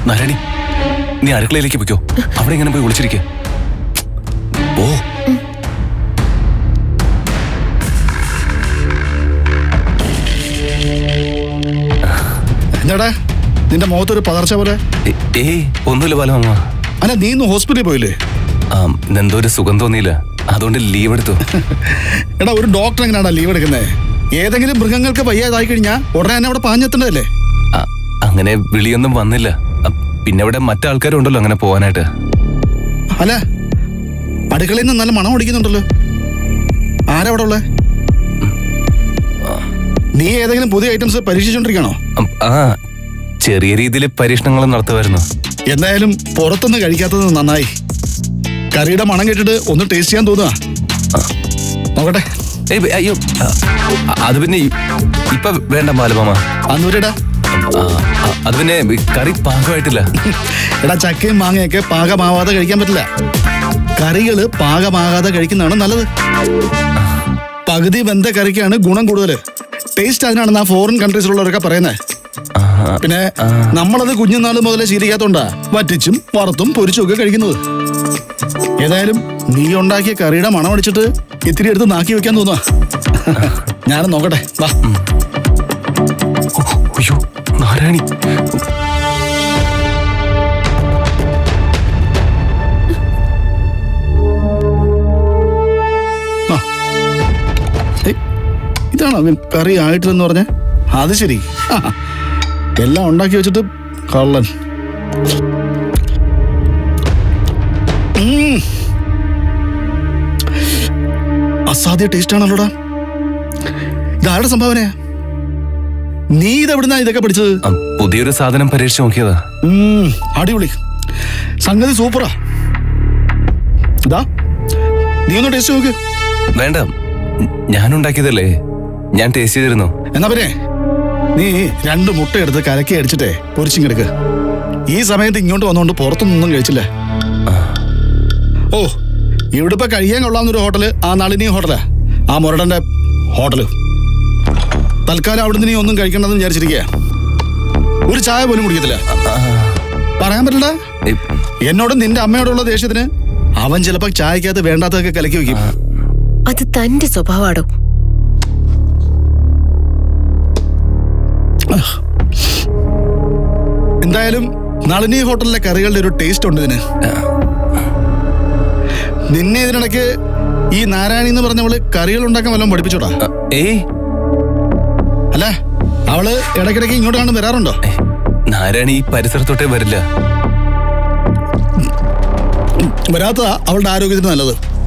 നാരായണി നീ അടുക്കളയിലേക്ക് പൊയ്ക്കോ അവിടെ ഇങ്ങനെ പോയി വിളിച്ചിരിക്കെ ഓ എന്താടാ നിന്റെ മുഖത്തൊരു പതർച്ച പോലെ ഏ- ഏയ് ഒന്നുമില്ല ബാലമാമ അല്ല നീ ഇന്ന് ഹോസ്പിറ്റലിൽ പോയില്ലേ ആ എന്തോ ഒരു സുഖം തോന്നിയില്ല അതുകൊണ്ട് ലീവ് എടുത്തു എടാ ഒരു ഡോക്ടർ എങ്ങനെയാടാ ലീവ് എടുക്കുന്നത് ഏതെങ്കിലും മൃഗങ്ങൾക്ക് വയ്യാതായി കഴിഞ്ഞാൽ ഉടനെ തന്നെ അവിടെ പാഞ്ഞെത്തേണ്ടതല്ലേ ആ, അങ്ങനെ വിളിയൊന്നും വന്നില്ല ആ, പിന്നെ ഇവിടെ മറ്റാൾക്കാരുണ്ടല്ലോ അങ്ങനെ പോകാനായിട്ട് അല്ല അടുക്കളയിൽ നിന്ന് നല്ല മണം ഓടിക്കുന്നുണ്ടല്ലോ ആരാ അവിടെ ഉള്ളേ നീ ഏതെങ്കിലും പുതിയ ഐറ്റംസ് പരീക്ഷിച്ചോണ്ടിരിക്കണോ ഉം, ആ ചെറിയ രീതിയിൽ പരീക്ഷണങ്ങൾ നടത്തുമായിരുന്നു എന്തായാലും പുറത്തുനിന്ന് കഴിക്കാത്തത് നന്നായി കറിയുടെ മണം കേട്ടിട്ട് ഒന്ന് ടേസ്റ്റ് ചെയ്യാൻ തോന്നുക നോക്കട്ടെ ഏയ് ബേ- അയ്യോ ആ, ആ, അത് പിന്നെ ഇ- ഇപ്പൊ വേണ്ട ബാലമാമ അന്നൂരിടാ ആ, ആ, അത് പിന്നെ കറി പാകമായിട്ടില്ല എടാ ചക്കയും മാങ്ങയൊക്കെ പാകമാവാതെ കഴിക്കാൻ പറ്റില്ല കറികള് പാകമാകാതെ കഴിക്കുന്നതാണ് നല്ലത് പകുതി വെന്ത കറിക്കാണ് ഗുണം കൂടുതൽ ടേസ്റ്റ് അതിനാണെന്ന് ആ ഫോറിൻ കൺട്രീസിലുള്ളവരൊക്കെ പറയുന്നത് ആ, പിന്നെ നമ്മളത് കുഞ്ഞുനാൾ മുതലേ ശീലിക്കാത്തോണ്ടാ വറ്റിച്ചും വറുത്തും പൊരിച്ചും ഒക്കെ കഴിക്കുന്നത് ഏതായാലും നീ ഉണ്ടാക്കിയ കറിയുടെ മണം അടിച്ചിട്ട് ഇത്തിരി എടുത്ത് നാക്കി വെക്കാൻ തോന്നുക ഞാനും നോക്കട്ടെ വാ ഓ, അയ്യോ നാരായണി ആ. ഏയ്, ഇതാണോ അവൻ കറി ആയിട്ടില്ലെന്ന് പറഞ്ഞ അത് ശരി ആ, എല്ലാം ഉണ്ടാക്കി വെച്ചിട്ട് കള്ളൻ ഉം. അസാധ്യ ടേസ്റ്റ് ആണല്ലോടാ ഇതാരുടെ സംഭാവനയാ നീ ഇതെവിടുന്നാ ഇതൊക്കെ പഠിച്ചത് ആ, പുതിയൊരു സാധനം പരീക്ഷിച്ച് നോക്കിയതാ ഉം, അടിപൊളി സംഗതി സൂപ്പറാ ഇതാ നീ ഒന്ന് ടേസ്റ്റ് നോക്ക് വേണ്ട ഞാൻ ഉണ്ടാക്കിയതല്ലേ ഞാൻ ടേസ്റ്റ് ചെയ്തിരുന്നു എന്നാ പിന്നെ നീ രണ്ട് മുട്ട എടുത്ത് കലക്കി അടിച്ചിട്ടേ പൊരിച്ചിങ്ങെടുക്ക് ഈ സമയത്ത് ഇങ്ങോട്ട് വന്നുകൊണ്ട് പുറത്തുനിന്നൊന്നും കഴിച്ചില്ല ഓ ഇവിടെ ഇപ്പൊ കഴിയാൻ കൊള്ളാവുന്നൊരു ഹോട്ടല് ആ നളിനി ഹോട്ടലാ ആ മുരടന്റെ ഹോട്ടല് തൽക്കാലം അവിടുന്ന് നീ ഒന്നും കഴിക്കണ്ടെന്ന് വിചാരിച്ചിരിക്കുക ഒരു ചായ പോലും കുടിക്കത്തില്ല ആ, പറയാൻ പറ്റില്ല ഏയ്, എന്നോടും നിന്റെ അമ്മയോടുള്ള ദേഷ്യത്തിന് അവൻ ചിലപ്പോ ചായക്കകത്ത് വേണ്ടാത്തതൊക്കെ കലക്കി വെക്കും അത് തന്റെ സ്വഭാവമാടോ എന്തായാലും നളിനി ഹോട്ടലിലെ കറികളുടെ ഒരു ടേസ്റ്റ് ഉണ്ട് ഇതിന് നിന്നെ ഇതിനിടയ്ക്ക് ഈ നാരായണി എന്ന് പറഞ്ഞവള് കറികൾ ഉണ്ടാക്കാൻ വല്ലതും പഠിപ്പിച്ചോടാ ആ, ഏയ് അല്ല അവള് ഇടയ്ക്കിടയ്ക്ക് ഇങ്ങോട്ട് കാണും വരാറുണ്ടോ ഏയ്, നാരായണി ഈ പരിസരത്തോട്ടേ വരില്ല വരാത്തതാ അവളുടെ ആരോഗ്യത്തിന് നല്ലത്